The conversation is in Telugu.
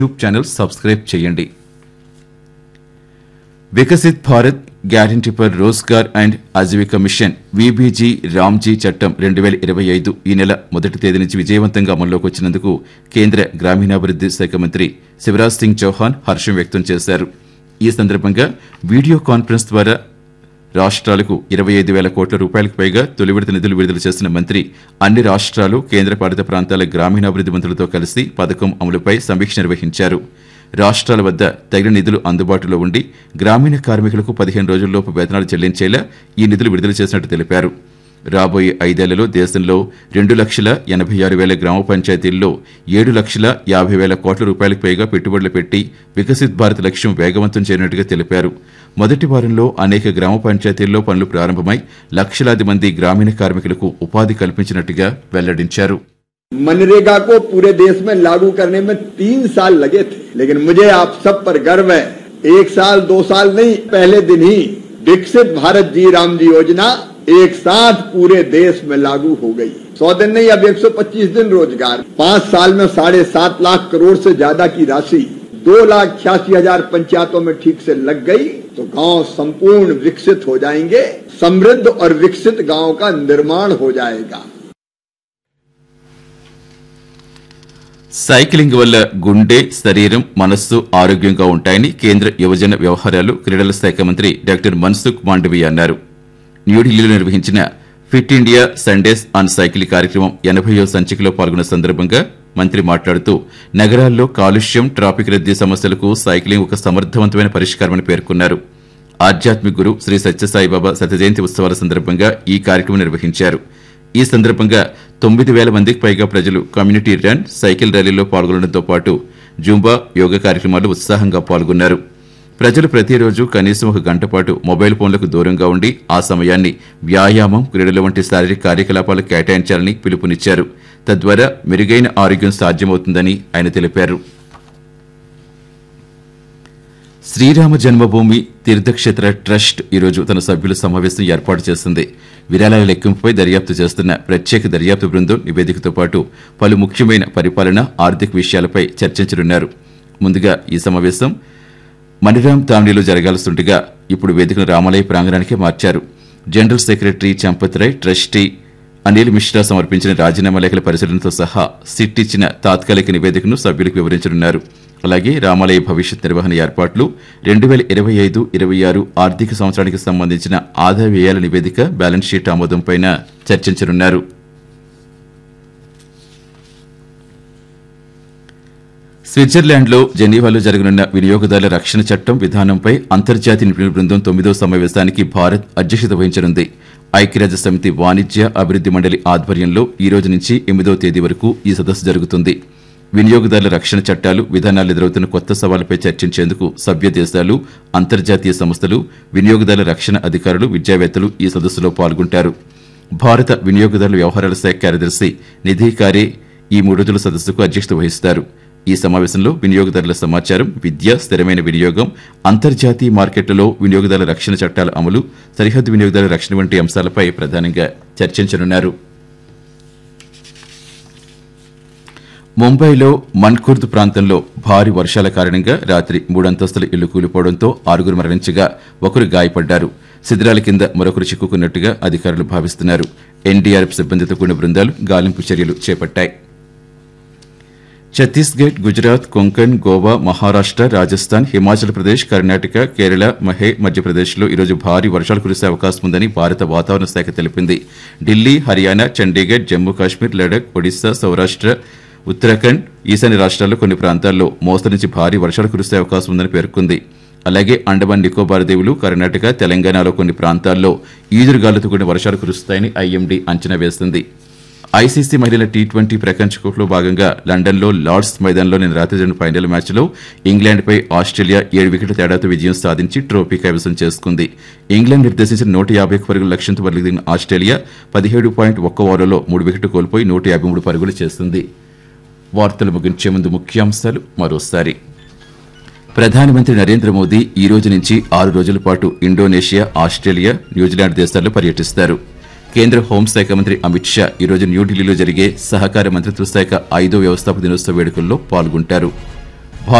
యూట్యూబ్ ఛానల్ సబ్స్క్రైబ్ చేయండి Viksit Bharat guarantee for Rozgar and Ajeevika mission VBG Ramji చట్టం రెండు వేల ఇరవై ఐదు ఈ నెల మొదటి తేదీ నుంచి విజయవంతంగా అమల్లోకి వచ్చినందుకు కేంద్ర గ్రామీణాభివృద్ది శాఖ మంత్రి శివరాజ్ సింగ్ చౌహాన్ హర్షం వ్యక్తం చేశారు ఈ సందర్భంగా వీడియో కాన్ఫరెన్స్ ద్వారా రాష్ట్రాలకు ఇరవై ఐదు వేల కోట్ల రూపాయలకు పైగా తొలి విడత నిధులు విడుదల చేసిన మంత్రి అన్ని రాష్ట్రాలు కేంద్రపాలిత ప్రాంతాల గ్రామీణాభివృద్ది మంత్రులతో కలిసి పథకం అమలుపై సమీక్ష నిర్వహించారు రాష్ట్రాల వద్ద తగిన నిధులు అందుబాటులో ఉండి గ్రామీణ కార్మికులకు పదిహేను రోజుల్లోపు వేతనాలు చెల్లించేలా ఈ నిధులు విడుదల చేసినట్టు తెలిపారు రాబోయే ఐదేళ్లలో దేశంలో రెండు లక్షల ఎనభై ఆరు వేల గ్రామ పంచాయతీల్లో ఏడు లక్షల యాభై వేల కోట్ల రూపాయలకు పైగా పెట్టుబడులు పెట్టి వికసిత్ భారత్ లక్ష్యం వేగవంతం చేయనున్నట్టుగా తెలిపారు మొదటి వారంలో అనేక గ్రామ పంచాయతీల్లో పనులు ప్రారంభమై లక్షలాది మంది గ్రామీణ కార్మికులకు ఉపాధి కల్పించినట్టుగా వెల్లడించారు मनरेगा को पूरे देश में लागू करने में तीन साल लगे थे लेकिन मुझे आप सब पर गर्व है एक साल दो साल नहीं पहले दिन ही विकसित भारत जी राम जी योजना एक साथ पूरे देश में लागू हो गई सौ दिन नहीं अब 125 दिन रोजगार पांच साल में साढ़े सात लाख करोड़ से ज्यादा की राशि दो लाख छियासी हजार पंचायतों में ठीक से लग गई तो गांव संपूर्ण विकसित हो जाएंगे समृद्ध और विकसित गांव का निर्माण हो जाएगा సైక్లింగ్ వల్ల గుండె శరీరం మనస్సు ఆరోగ్యంగా ఉంటాయని కేంద్ర యువజన వ్యవహారాలు క్రీడల శాఖ మంత్రి డాక్టర్ మన్సుఖ్ మాండవీయ అన్నారు న్యూఢిల్లీలో నిర్వహించిన fit India Sundays on cycle కార్యక్రమం ఎనభైయో సంచికలో పాల్గొన్న సందర్భంగా మంత్రి మాట్లాడుతూ నగరాల్లో కాలుష్యం ట్రాఫిక్ రద్దీ సమస్యలకు సైక్లింగ్ ఒక సమర్థవంతమైన పరిష్కారమని పేర్కొన్నారు ఆధ్యాత్మిక గురు శ్రీ సత్యసాయిబాబా శత జయంతి ఉత్సవాల సందర్భంగా ఈ కార్యక్రమం నిర్వహించారు ఈ సందర్భంగా తొమ్మిది వేల మందికి పైగా ప్రజలు కమ్యూనిటీ రన్ సైకిల్ ర్యాలీలో పాల్గొనడంతో పాటు జుంబా యోగా కార్యక్రమాల్లో ఉత్సాహంగా పాల్గొన్నారు ప్రజలు ప్రతిరోజు కనీసం ఒక గంట పాటు మొబైల్ ఫోన్లకు దూరంగా ఉండి ఆ సమయాన్ని వ్యాయామం క్రీడల వంటి శారీరక కార్యకలాపాలకు కేటాయించాలని పిలుపునిచ్చారు తద్వారా మెరుగైన ఆరోగ్యం సాధ్యమవుతుందని ఆయన తెలిపారు శ్రీరామ జన్మభూమి తీర్థక్షేత్ర ట్రస్ట్ ఈరోజు తన సభ్యుల సమావేశం ఏర్పాటు చేసింది విరాళాల లెక్కింపుపై దర్యాప్తు చేస్తున్న ప్రత్యేక దర్యాప్తు బృందం నివేదికతో పాటు పలు ముఖ్యమైన పరిపాలన ఆర్థిక విషయాలపై చర్చించనున్నారు ముందుగా ఈ సమావేశం మణిరామ్ తామ్నీలో జరగాల్సిండగా ఇప్పుడు వేదికను రామాలయ ప్రాంగణానికే మార్చారు general secretary Champat Rai trustee Anil Mishra సమర్పించిన రాజీనామా లేఖల పరిశీలనతో సహా సిట్ ఇచ్చిన తాత్కాలిక నివేదికను సభ్యులకు వివరించనున్నారు అలాగే రామాలయ భవిష్యత్ నిర్వహణ ఏర్పాట్లు రెండు వేల ఇరవై ఐదు ఇరవై ఆరు ఆర్థిక సంవత్సరానికి సంబంధించిన ఆదాయ వ్యయాల నివేదిక బ్యాలెన్స్ షీట్ ఆమోదంపై చర్చించనున్నారు స్విట్జర్లాండ్లో జెనీవాలో జరగనున్న వినియోగదారుల రక్షణ చట్టం విధానంపై అంతర్జాతీయ నిపుణుల బృందం తొమ్మిదో సమావేశానికి భారత్ అధ్యక్షత వహించనుంది ఐక్యరాజ్య సమితి వాణిజ్య అభివృద్ది మండలి ఆధ్వర్యంలో ఈ రోజు నుంచి ఎనిమిదో తేదీ వరకు ఈ సదస్సు జరుగుతుంది వినియోగదారుల రక్షణ చట్టాలు విధానాలు ఎదురవుతున్న కొత్త సవాళ్లపై చర్చించేందుకు సభ్య దేశాలు అంతర్జాతీయ సంస్థలు వినియోగదారుల రక్షణ అధికారులు విద్యావేత్తలు ఈ సదస్సులో పాల్గొంటారు భారత వినియోగదారుల వ్యవహారాల శాఖ కార్యదర్శి నిధి కారే ఈ మూడు రోజుల సదస్సుకు అధ్యక్షత వహిస్తారు ఈ సమావేశంలో వినియోగదారుల సమాచారం విద్య స్థిరమైన వినియోగం అంతర్జాతీయ మార్కెట్లలో వినియోగదారుల రక్షణ చట్టాల అమలు సరిహద్దు వినియోగదారుల రక్షణ వంటి అంశాలపై ప్రధానంగా చర్చించనున్నారు ముంబైలో మన్కుర్ద్ ప్రాంతంలో భారీ వర్షాల కారణంగా రాత్రి మూడంతస్తుల ఇల్లు కూలిపోవడంతో ఆరుగురు మరణించగా ఒకరు గాయపడ్డారు శిథిరాల కింద మరొకరు చిక్కుకున్నట్టుగా అధికారులు భావిస్తున్నారు ఎన్డీఆర్ఎఫ్ సిబ్బందితో కూడిన బృందాలు గాలింపు చర్యలు చేపట్టాయి ఛత్తీస్గఢ్ గుజరాత్ కొంకణ్ గోవా మహారాష్ట రాజస్థాన్ హిమాచల్ ప్రదేశ్ కర్ణాటక కేరళ మహే మధ్యప్రదేశ్లో ఈరోజు భారీ వర్షాలు కురిసే అవకాశం ఉందని భారత వాతావరణ శాఖ తెలిపింది ఢిల్లీ హర్యానా చండీగఢ్ జమ్మూ కాశ్మీర్ లడక్ ఒడిశా సౌరాష్ట్ర ఉత్తరాఖండ్ ఈశాన్య రాష్ట్రాల్లో కొన్ని ప్రాంతాల్లో మోస్తరు నుంచి భారీ వర్షాలు కురిసే అవకాశం ఉందని పేర్కొంది అలాగే అండమాన్ నికోబార్ దీవులు కర్ణాటక తెలంగాణలో కొన్ని ప్రాంతాల్లో ఈదురుగాలులతో కూడిన వర్షాలు కురుస్తాయని ఐఎండీ అంచనా వేసింది ఐసీసీ మహిళల టీ ట్వంటీ ప్రపంచ కప్లో భాగంగా లండన్లో లార్డ్స్ మైదానంలో నిన్న రాత్రి జరిగిన ఫైనల్ మ్యాచ్లో ఇంగ్లాండ్పై ఆస్ట్రేలియా ఏడు వికెట్ల తేడాతో విజయం సాధించి ట్రోఫీ కైవసం చేసుకుంది ఇంగ్లాండ్ నిర్దేశించిన నూట యాభై పరుగుల లక్ష్యంతో బరిదిగిన ఆస్ట్రేలియా పదిహేడు పాయింట్ ఒక్క ఓవర్లలో మూడు వికెట్లు కోల్పోయి నూట యాభై మూడు పరుగులు చేసింది వార్తలు ముగించే ముందు ముఖ్యాంశాలు మరోసారి ప్రధానమంత్రి నరేంద్ర మోదీ ఈ రోజు నుంచి ఆరు రోజుల పాటు ఇండోనేషియా ఆస్ట్రేలియా న్యూజిలాండ్ దేశాల్లో పర్యటిస్తారు కేంద్ర హోంశాఖ మంత్రి అమిత్ షా ఈరోజు న్యూఢిల్లీలో జరిగే సహకార మంత్రిత్వ శాఖ ఐదో వ్యవస్థాపక దినోత్సవ వేడుకల్లో పాల్గొంటారు